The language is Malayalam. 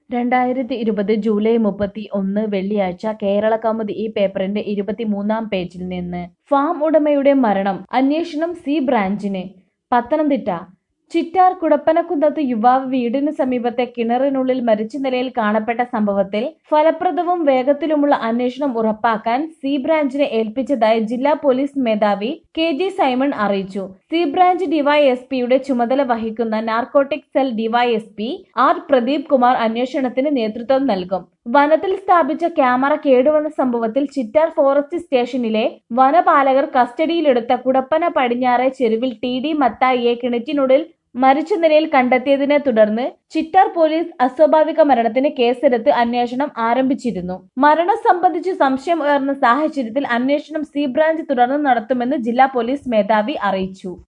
രണ്ടായിരത്തി ഇരുപത് ജൂലൈ മുപ്പത്തി ഒന്ന് വെള്ളിയാഴ്ച കേരള കൗമുദി ഈ പേപ്പറിന്റെ ഇരുപത്തിമൂന്നാം പേജിൽ നിന്ന് ഫാം ഉടമയുടെ മരണം അന്വേഷണം സി ബ്രാഞ്ചിന് പത്തനംതിട്ട ചിറ്റാർ കുടപ്പനക്കുന്നത്ത് യുവാവ് വീടിന് സമീപത്തെ കിണറിനുള്ളിൽ മരിച്ച നിലയിൽ കാണപ്പെട്ട സംഭവത്തിൽ ഫലപ്രദവും വേഗത്തിലുമുള്ള അന്വേഷണം ഉറപ്പാക്കാൻ സി ബ്രാഞ്ചിനെ ഏൽപ്പിച്ചതായി ജില്ലാ പോലീസ് മേധാവി കെ ജി സൈമൺ അറിയിച്ചു സി ബ്രാഞ്ച് ഡിവൈഎസ്പിയുടെ ചുമതല വഹിക്കുന്ന narcotic cell DYSP R Pradeep Kumar അന്വേഷണത്തിന് നേതൃത്വം നൽകും വനത്തിൽ സ്ഥാപിച്ച ക്യാമറ കേടുവന്ന സംഭവത്തിൽ ചിറ്റാർ ഫോറസ്റ്റ് സ്റ്റേഷനിലെ വനപാലകർ കസ്റ്റഡിയിലെടുത്ത കുടപ്പന പടിഞ്ഞാറെ ചെരുവിൽ ടി ഡി മത്തായിയെ കിണറ്റിനുള്ളിൽ മരിച്ച നിലയിൽ കണ്ടെത്തിയതിനെ തുടർന്ന് ചിറ്റാർ പോലീസ് അസ്വാഭാവിക മരണത്തിന് കേസെടുത്ത് അന്വേഷണം ആരംഭിച്ചിരുന്നു മരണം സംബന്ധിച്ച് സംശയം ഉയർന്ന സാഹചര്യത്തിൽ അന്വേഷണം സി ബ്രാഞ്ച് തുടർന്ന് നടത്തുമെന്ന് ജില്ലാ പോലീസ് മേധാവി അറിയിച്ചു